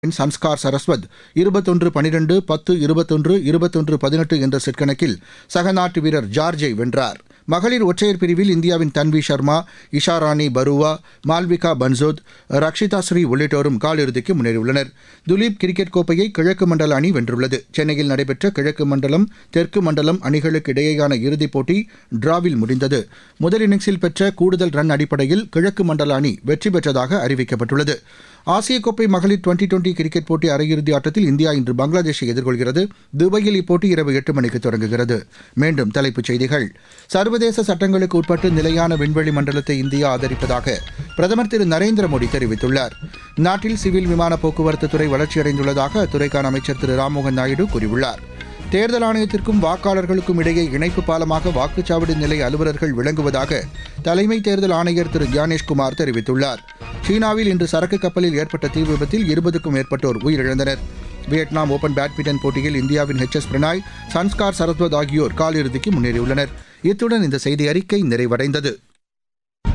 சன்ஸ்கார் சரஸ்வத் இருபத்தொன்று பனிரெண்டு பத்து இருபத்தொன்று இருபத்தொன்று பதினெட்டு என்ற செட் கணக்கில் சக நாட்டு வீரர் ஜார்ஜை வென்றார் மகளிர் ஒற்றையர் பிரிவில் இந்தியாவின் தன்வி சர்மா இஷா ராணி பருவா மால்விகா பன்சோத் ரக்ஷிதா ஸ்ரீ உள்ளிட்டோரும் காலிறுதிக்கு முன்னேறியுள்ளனர் துலீப் கிரிக்கெட் கோப்பையை கிழக்கு மண்டல அணி வென்றுள்ளது சென்னையில் நடைபெற்ற கிழக்கு மண்டலம் தெற்கு மண்டலம் அணிகளுக்கு இடையேயான இறுதிப் போட்டி டிராவில் முடிந்தது முதல் இன்னிங்ஸில் பெற்ற கூடுதல் ரன் அடிப்படையில் கிழக்கு மண்டல அணி வெற்றி பெற்றதாக அறிவிக்கப்பட்டுள்ளது ஆசிய கோப்பை மகளிர் டுவெண்டி டுவெண்டி கிரிக்கெட் போட்டி அரையிறுதி ஆட்டத்தில் இந்தியா இன்று பங்களாதேஷை எதிர்கொள்கிறது துபாயில் இப்போட்டி இரவு எட்டு மணிக்கு தொடங்குகிறது மீண்டும் தலைப்புச் செய்திகள் சர்வதேச சட்டங்களுக்கு உட்பட்டு நிலையான விண்வெளி மண்டலத்தை இந்தியா ஆதரிப்பதாக பிரதமர் திரு நரேந்திர மோடி தெரிவித்துள்ளார் நாட்டில் சிவில் விமான போக்குவரத்து துறை வளர்ச்சியடைந்துள்ளதாக அத்துறைக்கான அமைச்சர் திரு ராம்மோகன் நாயுடு கூறியுள்ளார் தேர்தல் ஆணையத்திற்கும் வாக்காளர்களுக்கும் இடையே இணைப்பு பாலமாக வாக்குச்சாவடி நிலை அலுவலர்கள் விளங்குவதாக தலைமை தேர்தல் ஆணையர் திரு ஞானேஷ்குமார் தெரிவித்துள்ளார் சீனாவில் இன்று சரக்கு கப்பலில் ஏற்பட்ட தீ விபத்தில் இருபதுக்கும் மேற்பட்டோர் உயிரிழந்தனர் வியட்நாம் ஓபன் பேட்மிண்டன் போட்டியில் இந்தியாவின் ஹெச் எஸ் பிரணாய் சன்ஸ்கார் சரஸ்வத் ஆகியோர் காலிறுதிக்கு முன்னேறியுள்ளனர் இத்துடன் இந்த செய்தி அறிக்கை நிறைவடைந்தது